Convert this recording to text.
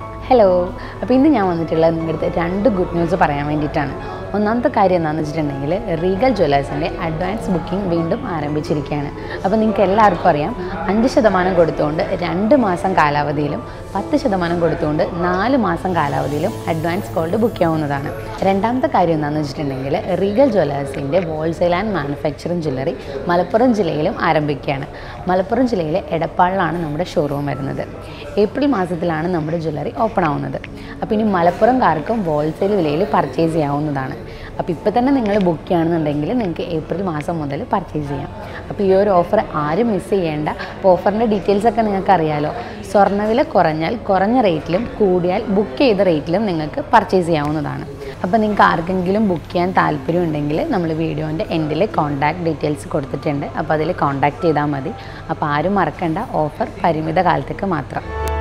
hello അപ്പോൾ ഇന്ന് ഞാൻ വന്നിട്ടുള്ളത് നിങ്ങളുടെ അടുത്ത് രണ്ട് ഗുഡ് ന്യൂസ് പറയാൻ വേണ്ടിയിട്ടാണ് ഒന്നാമത്തെ കാര്യം എന്താണെന്ന് വെച്ചിട്ടുണ്ടെങ്കിൽ റീഗൽ ജ്വല്ലേഴ്സിൻ്റെ അഡ്വാൻസ് ബുക്കിംഗ് വീണ്ടും ആരംഭിച്ചിരിക്കുകയാണ് അപ്പോൾ നിങ്ങൾക്ക് എല്ലാവർക്കും അറിയാം അഞ്ച് ശതമാനം കൊടുത്തുകൊണ്ട് രണ്ട് മാസം കാലാവധിയിലും പത്ത് ശതമാനം കൊടുത്തുകൊണ്ട് നാല് മാസം കാലാവധിയിലും അഡ്വാൻസ് ഗോൾഡ് ബുക്ക് ചെയ്യാവുന്നതാണ് രണ്ടാമത്തെ കാര്യം എന്താണെന്ന് വെച്ചിട്ടുണ്ടെങ്കിൽ റീഗൽ ജ്വല്ലേഴ്സിൻ്റെ wholesale and manufacturing jewellery Malappuram ജില്ലയിലും ആരംഭിക്കുകയാണ് മലപ്പുറം ജില്ലയിലെ എടപ്പാളിലാണ് നമ്മുടെ ഷോറൂം വരുന്നത് ഏപ്രിൽ മാസത്തിലാണ് നമ്മുടെ ജ്വല്ലറി ഓപ്പൺ ആവുന്നത് അപ്പോൾ ഇനി മലപ്പുറംകാർക്കും ഹോൾസെയിൽ വിലയിൽ പർച്ചേസ് ചെയ്യാവുന്നതാണ് അപ്പോൾ ഇപ്പോൾ തന്നെ നിങ്ങൾ ബുക്ക് ചെയ്യുകയാണെന്നുണ്ടെങ്കിൽ നിങ്ങൾക്ക് ഏപ്രിൽ മാസം മുതൽ പർച്ചേസ് ചെയ്യാം അപ്പോൾ ഈ ഒരു ഓഫർ ആരും മിസ് ചെയ്യേണ്ട അപ്പോൾ ഓഫറിൻ്റെ ഡീറ്റെയിൽസ് ഒക്കെ നിങ്ങൾക്ക് അറിയാലോ സ്വർണ്ണവില കുറഞ്ഞാൽ കുറഞ്ഞ റേറ്റിലും കൂടിയാൽ ബുക്ക് ചെയ്ത റേറ്റിലും നിങ്ങൾക്ക് പർച്ചേസ് ചെയ്യാവുന്നതാണ് അപ്പോൾ നിങ്ങൾക്ക് ആർക്കെങ്കിലും ബുക്ക് ചെയ്യാൻ താല്പര്യം ഉണ്ടെങ്കിൽ നമ്മൾ വീഡിയോൻ്റെ എൻഡിൽ കോൺടാക്ട് ഡീറ്റെയിൽസ് കൊടുത്തിട്ടുണ്ട് അപ്പോൾ അതിൽ കോൺടാക്ട് ചെയ്താൽ മതി അപ്പോൾ ആരും മറക്കണ്ട ഓഫർ പരിമിത കാലത്തേക്ക് മാത്രം